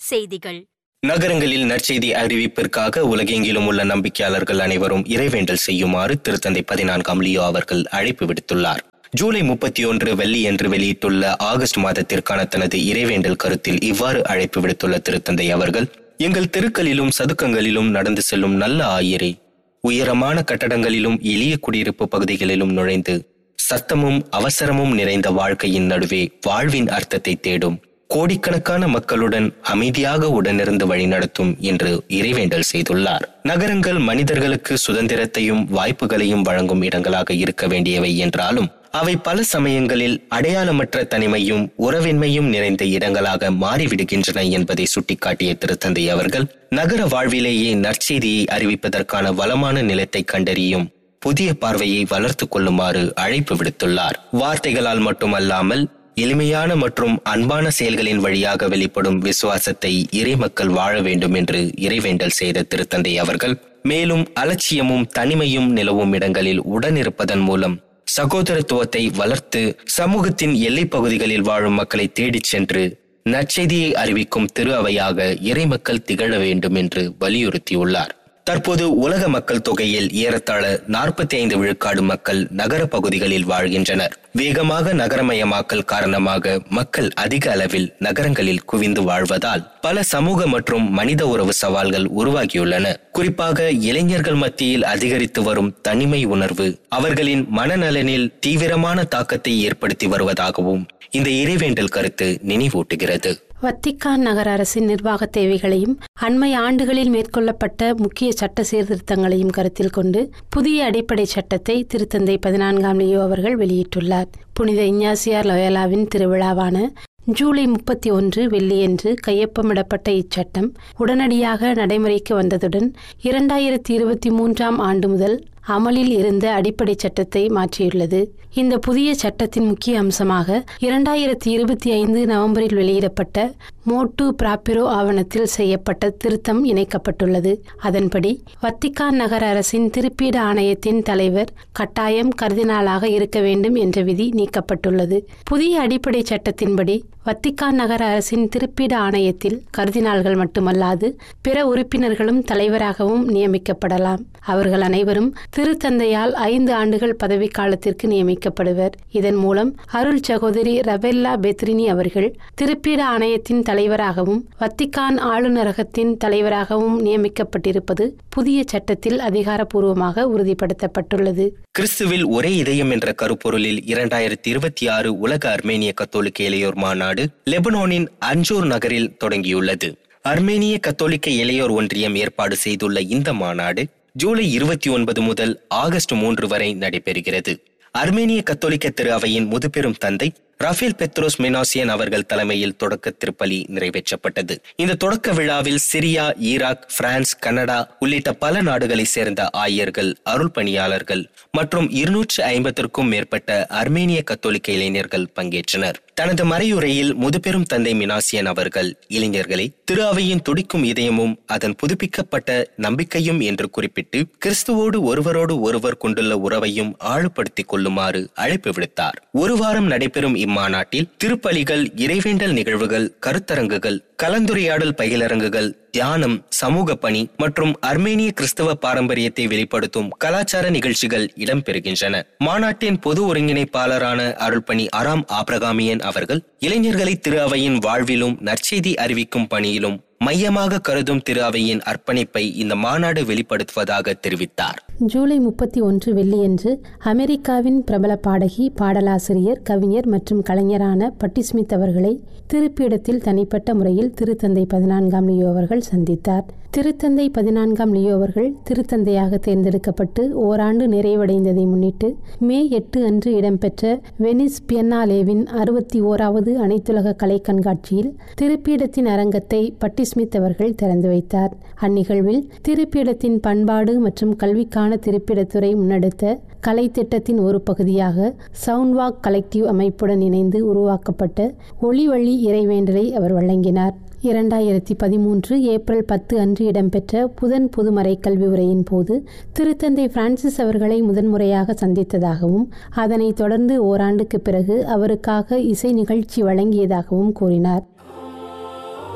செய்திகள் நகரங்களில் நற்செய்தி அறிவிப்பிற்காக உலகெங்கிலும் உள்ள நம்பிக்கையாளர்கள் அனைவரும் இறைவேண்டல் செய்யுமாறு திருத்தந்தை பதினான்காம் லியோ அவர்கள் அழைப்பு விடுத்துள்ளார் ஜூலை முப்பத்தி ஒன்று வெள்ளி என்று வெளியிட்டுள்ள ஆகஸ்ட் மாதத்திற்கான தனது இறைவேண்டல் கருத்தில் இவ்வாறு அழைப்பு விடுத்துள்ள திருத்தந்தை அவர்கள் எங்கள் தெருக்களிலும் சதுக்கங்களிலும் நடந்து செல்லும் நல்ல ஆயரே உயரமான கட்டடங்களிலும் எளிய குடியிருப்பு பகுதிகளிலும் நுழைந்து சத்தமும் அவசரமும் நிறைந்த வாழ்க்கையின் நடுவே வாழ்வின் அர்த்தத்தை தேடும் கோடிக்கணக்கான மக்களுடன் அமைதியாக உடனிருந்து வழிநடத்தும் என்று இறைவேண்டல் செய்துள்ளார் நகரங்கள் மனிதர்களுக்கு சுதந்திரத்தையும் வாய்ப்புகளையும் வழங்கும் இடங்களாக இருக்க வேண்டியவை என்றாலும் அவை பல சமயங்களில் அடையாளமற்ற தனிமையும் உறவின்மையும் நிறைந்த இடங்களாக மாறிவிடுகின்றன என்பதை சுட்டிக்காட்டிய திருத்தந்தை அவர்கள் நகர வாழ்விலேயே நற்செய்தியை அறிவிப்பதற்கான வளமான நிலத்தை கண்டறியும் புதிய பார்வையை வளர்த்து கொள்ளுமாறு அழைப்பு விடுத்துள்ளார் வார்த்தைகளால் மட்டுமல்லாமல் எளிமையான மற்றும் அன்பான செயல்களின் வழியாக வெளிப்படும் விசுவாசத்தை இறைமக்கள் வாழ வேண்டும் என்று இறைவேண்டல் செய்த திருத்தந்தை அவர்கள் மேலும் அலட்சியமும் தனிமையும் நிலவும் இடங்களில் உடனிருப்பதன் மூலம் சகோதரத்துவத்தை வளர்த்து சமூகத்தின் எல்லைப் பகுதிகளில் வாழும் மக்களை தேடிச் சென்று நற்செய்தியை அறிவிக்கும் திரு அவையாக இறைமக்கள் திகழ வேண்டும் என்று வலியுறுத்தியுள்ளார் தற்போது உலக மக்கள் தொகையில் ஏறத்தாழ நாற்பத்தி ஐந்து விழுக்காடு மக்கள் நகர பகுதிகளில் வாழ்கின்றனர் வேகமாக நகரமயமாக்கல் காரணமாக மக்கள் அதிக அளவில் நகரங்களில் குவிந்து வாழ்வதால் பல சமூக மற்றும் மனித உறவு சவால்கள் உருவாகியுள்ளன குறிப்பாக இளைஞர்கள் மத்தியில் அதிகரித்து வரும் தனிமை உணர்வு அவர்களின் மனநலனில் தீவிரமான தாக்கத்தை ஏற்படுத்தி வருவதாகவும் இந்த இறைவேண்டல் கருத்து நினைவூட்டுகிறது வத்திக்கான் நகர அரசின் நிர்வாக தேவைகளையும் அண்மை ஆண்டுகளில் மேற்கொள்ளப்பட்ட முக்கிய சட்ட சீர்திருத்தங்களையும் கருத்தில் கொண்டு புதிய அடிப்படை சட்டத்தை திருத்தந்தை பதினான்காம் லியோ அவர்கள் வெளியிட்டுள்ளார் புனித இஞ்ஞாசியார் லொயலாவின் திருவிழாவான ஜூலை முப்பத்தி ஒன்று வெள்ளியன்று கையொப்பமிடப்பட்ட இச்சட்டம் உடனடியாக நடைமுறைக்கு வந்ததுடன் இரண்டாயிரத்தி இருபத்தி மூன்றாம் ஆண்டு முதல் அமலில் இருந்த அடிப்படை சட்டத்தை மாற்றியுள்ளது இந்த புதிய சட்டத்தின் முக்கிய அம்சமாக இரண்டாயிரத்தி இருபத்தி ஐந்து நவம்பரில் வெளியிடப்பட்ட மோட்டு பிராப்பிரோ ஆவணத்தில் செய்யப்பட்ட திருத்தம் இணைக்கப்பட்டுள்ளது அதன்படி வத்திக்கான் நகர அரசின் திருப்பீடு ஆணையத்தின் தலைவர் கட்டாயம் கர்தினாலாக இருக்க வேண்டும் என்ற விதி நீக்கப்பட்டுள்ளது புதிய அடிப்படை சட்டத்தின்படி வத்திக்கான் நகர அரசின் திருப்பீடு ஆணையத்தில் கர்தினால்கள் மட்டுமல்லாது பிற உறுப்பினர்களும் தலைவராகவும் நியமிக்கப்படலாம் அவர்கள் அனைவரும் திருத்தந்தையால் ஐந்து ஆண்டுகள் பதவிக்காலத்திற்கு நியமிக்கப்படுவர் இதன் மூலம் அருள் சகோதரி ரபெல்லா பெத்ரினி அவர்கள் திருப்பீடு ஆணையத்தின் தலைவராகவும் வத்திக்கான் ஆளுநரகத்தின் தலைவராகவும் நியமிக்கப்பட்டிருப்பது புதிய சட்டத்தில் அதிகாரப்பூர்வமாக உறுதிப்படுத்தப்பட்டுள்ளது கிறிஸ்துவில் ஒரே இதயம் என்ற கருப்பொருளில் இரண்டாயிரத்தி இருபத்தி ஆறு உலக அர்மேனிய கத்தோலிக்க இளையோர் மாநாடு லெபனோனின் அன்ஜோர் நகரில் தொடங்கியுள்ளது அர்மேனிய கத்தோலிக்க இளையோர் ஒன்றியம் ஏற்பாடு செய்துள்ள இந்த மாநாடு ஜூலை இருபத்தி ஒன்பது முதல் ஆகஸ்ட் மூன்று வரை நடைபெறுகிறது அர்மேனிய கத்தோலிக்க திரு அவையின் முதுபெரும் தந்தை ரஃபேல் பெத்ரோஸ் மெனாசியன் அவர்கள் தலைமையில் தொடக்க திருப்பலி நிறைவேற்றப்பட்டது இந்த தொடக்க விழாவில் சிரியா ஈராக் பிரான்ஸ் கனடா உள்ளிட்ட பல நாடுகளைச் சேர்ந்த ஆயர்கள் அருள் பணியாளர்கள் மற்றும் இருநூற்று ஐம்பத்திற்கும் மேற்பட்ட அர்மேனிய கத்தோலிக்க இளைஞர்கள் பங்கேற்றனர் தனது மறையுரையில் முதுபெரும் தந்தை மினாசியன் அவர்கள் இளைஞர்களை திரு அவையின் துடிக்கும் இதயமும் அதன் புதுப்பிக்கப்பட்ட நம்பிக்கையும் என்று குறிப்பிட்டு கிறிஸ்துவோடு ஒருவரோடு ஒருவர் கொண்டுள்ள உறவையும் ஆழப்படுத்திக் கொள்ளுமாறு அழைப்பு விடுத்தார் ஒரு வாரம் நடைபெறும் இம்மாநாட்டில் திருப்பலிகள் இறைவேண்டல் நிகழ்வுகள் கருத்தரங்குகள் கலந்துரையாடல் பயிலரங்குகள் தியானம் சமூக பணி மற்றும் அர்மேனிய கிறிஸ்தவ பாரம்பரியத்தை வெளிப்படுத்தும் கலாச்சார நிகழ்ச்சிகள் இடம்பெறுகின்றன மாநாட்டின் பொது ஒருங்கிணைப்பாளரான அருள்பணி அராம் ஆப்ரகாமியன் அவர்கள் இளைஞர்களை திரு அவையின் வாழ்விலும் நற்செய்தி அறிவிக்கும் பணியிலும் மையமாக கருதும் திரு அவையின் அர்ப்பணிப்பை இந்த மாநாடு வெளிப்படுத்துவதாக தெரிவித்தார் ஜூலை முப்பத்தி ஒன்று வெள்ளியன்று அமெரிக்காவின் பிரபல பாடகி பாடலாசிரியர் கவிஞர் மற்றும் கலைஞரான பட்டி ஸ்மித் அவர்களை திருப்பிடத்தில் தனிப்பட்ட முறையில் திருத்தந்தை பதினான்காம் லியோ அவர்கள் சந்தித்தார் திருத்தந்தை பதினான்காம் லியோ அவர்கள் திருத்தந்தையாக தேர்ந்தெடுக்கப்பட்டு ஓராண்டு நிறைவடைந்ததை முன்னிட்டு மே எட்டு அன்று இடம்பெற்ற வெனிஸ் பியன்னாலேவின் அறுபத்தி ஓராவது அனைத்துலக கலை கண்காட்சியில் திருப்பீடத்தின் அரங்கத்தை பட்டி ஸ்மித் அவர்கள் திறந்து வைத்தார் அந்நிகழ்வில் திருப்பீடத்தின் பண்பாடு மற்றும் கல்விக்கான திருப்பிடத்துறை முன்னெடுத்த கலை திட்டத்தின் ஒரு பகுதியாக சவுண்ட்வாக் கலெக்டிவ் அமைப்புடன் இணைந்து உருவாக்கப்பட்ட ஒளிவழி இறைவேண்டலை அவர் வழங்கினார் இரண்டாயிரத்தி பதிமூன்று ஏப்ரல் பத்து அன்று இடம்பெற்ற புதன் புதுமறை கல்வி உரையின் போது திருத்தந்தை பிரான்சிஸ் அவர்களை முதன்முறையாக சந்தித்ததாகவும் அதனைத் தொடர்ந்து ஓராண்டுக்கு பிறகு அவருக்காக இசை நிகழ்ச்சி வழங்கியதாகவும் கூறினார்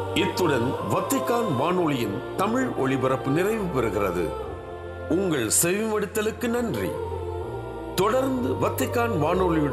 இத்துடன் வத்திக்கான் வானொலியின் தமிழ் ஒளிபரப்பு நிறைவு பெறுகிறது உங்கள் செவிமடுத்தலுக்கு நன்றி தொடர்ந்து வத்திக்கான் வானொலியுடன்